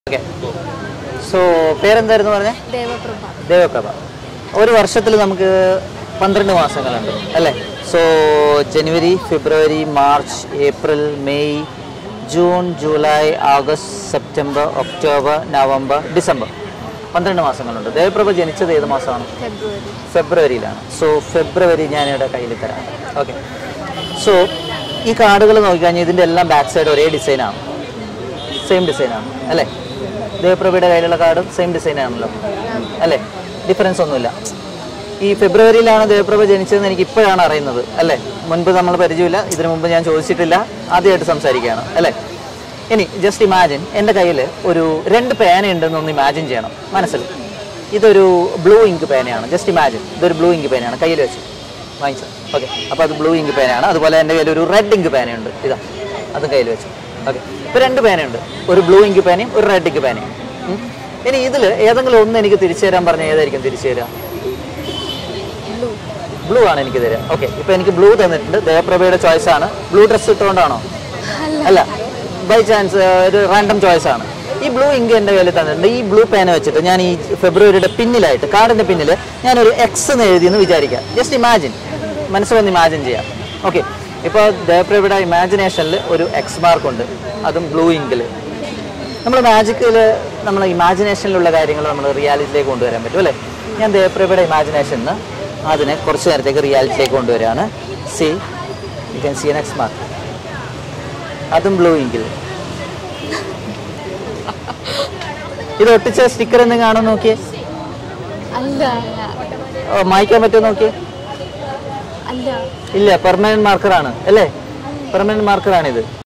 Okay so പേരെന്തായിരുന്നു പറഞ്ഞേ ദേവപ്രഭ ദേവപ്രഭ ഒരു വർഷത്തിൽ നമുക്ക് പന്ത്രണ്ട് മാസങ്ങളുണ്ട് അല്ലേ സോ ജനുവരി ഫെബ്രുവരി മാർച്ച് ഏപ്രിൽ മെയ് ജൂൺ ജൂലൈ ആഗസ്റ്റ് സെപ്റ്റംബർ ഒക്ടോബർ നവംബർ ഡിസംബർ പന്ത്രണ്ട് മാസങ്ങളുണ്ട് ദേവപ്രഭ ജനിച്ചത് ഏത് മാസമാണ് ഫെബ്രുവരി ഫെബ്രുവരിയിലാണ് സോ ഫെബ്രുവരി ഞാനിവിടെ കയ്യിൽ തരാം ഓക്കെ സോ ഈ കാർഡുകൾ നോക്കിക്കഴിഞ്ഞാൽ ഇതിൻ്റെ എല്ലാം ബാക്ക് സൈഡ് ഒരേ ഡിസൈനാണ് സെയിം ഡിസൈനാണ് അല്ലേ ദേവപ്രഭയുടെ കയ്യിലുള്ള കാർഡും സെയിം ഡിസൈൻ ആണല്ലോ അല്ലേ ഡിഫറൻസ് ഒന്നുമില്ല ഈ ഫെബ്രുവരിയിലാണ് ദേവപ്രഭ ജനിച്ചതെന്ന് എനിക്ക് ഇപ്പോഴാണ് അറിയുന്നത് അല്ലേ മുൻപ് നമ്മൾ പരിചയമില്ല ഇതിനു മുമ്പ് ഞാൻ ചോദിച്ചിട്ടില്ല ആദ്യമായിട്ട് സംസാരിക്കുകയാണ് അല്ലേ ഇനി ജസ്റ്റ് ഇമാജിൻ എൻ്റെ കയ്യിൽ ഒരു രണ്ട് പേന ഉണ്ടെന്ന് ഒന്ന് ഇമാജിൻ ചെയ്യണം മനസ്സിൽ ഇതൊരു ബ്ലൂ ഇങ്ക് പേനയാണ് ജസ്റ്റ് ഇമാജിൻ ഇതൊരു ബ്ലൂ ഇങ്ക് പേനയാണ് കയ്യിൽ വെച്ച് വാങ്ങിച്ചു ഓക്കെ അപ്പോൾ അത് ബ്ലൂ ഇങ്ക് പേനയാണ് അതുപോലെ എൻ്റെ കയ്യിൽ ഒരു റെഡ് ഇങ്ക് പേനയുണ്ട് ഇതാ അതും കയ്യിൽ വെച്ചു ഓക്കെ ഇപ്പോൾ രണ്ട് പേനയുണ്ട് ഒരു ബ്ലൂ ഇങ്ക് പേനയും ഒരു റെഡ് ഇങ്ക് പേനയും ഉം. ഇനി ഇതിൽ ഏതെങ്കിലും ഒന്ന് എനിക്ക് തിരിച്ചു തരാൻ പറഞ്ഞാൽ ഏതായിരിക്കും തിരിച്ചു തരിക ബ്ലൂ ബ്ലൂ ആണ് എനിക്ക് തരിക ഓക്കെ ഇപ്പോൾ എനിക്ക് ബ്ലൂ തന്നിട്ടുണ്ട് ദേവപ്രഭയുടെ ചോയ്സ് ആണ് ബ്ലൂ ഡ്രസ്സ് ഇട്ടുകൊണ്ടാണോ അല്ല ബൈ ചാൻസ് ഒരു റാൻഡം ചോയ്സ് ആണ് ഈ ബ്ലൂ ഇങ്ക് എൻ്റെ കയ്യിൽ തന്നിട്ടുണ്ട് ഈ ബ്ലൂ പേന വെച്ചിട്ട് ഞാൻ ഈ ഫെബ്രുവരിയുടെ പിന്നിലായിട്ട് കാർഡിൻ്റെ പിന്നിൽ ഞാനൊരു എക്സ് എന്ന് എഴുതിയെന്ന് വിചാരിക്കാം ജസ്റ്റ് ഇമാജിൻ മനസ്സിലൊന്ന് ഇമാജിൻ ചെയ്യാം ഓക്കെ ഇപ്പോൾ ദേവപ്രഭയുടെ ഇമാജിനേഷനിൽ ഒരു എക്സ് മാർക്ക് ഉണ്ട് അതും ബ്ലൂ ഇങ്കിൽ നമ്മൾ മാജിക്കിൽ നമ്മൾ ഇമാജിനേഷനിലുള്ള കാര്യങ്ങൾ നമ്മൾ റിയാലിറ്റിയിലേക്ക് കൊണ്ടുവരാൻ പറ്റും അല്ലേ ഞാൻ ദേവപ്രഭയുടെ ഇമാജിനേഷനിൽ അതിനെ കുറച്ച് നേരത്തേക്ക് റിയാലിറ്റിയിലേക്ക് കൊണ്ടുവരികയാണ് see you can see next mark അതും ബ്ലൂ ഇങ്കിൽ ഇത് ഒട്ടിച്ച സ്റ്റിക്കർ എന്തെങ്കിലും കാണും നോക്കിയേ അല്ല ഓ, മായ്ക്കാൻ പറ്റുമോ നോക്കിയേ അല്ല ഇല്ല പെർമനന്റ് മാർക്കറാണ് അല്ലേ പെർമനന്റ് മാർക്കറാണിത്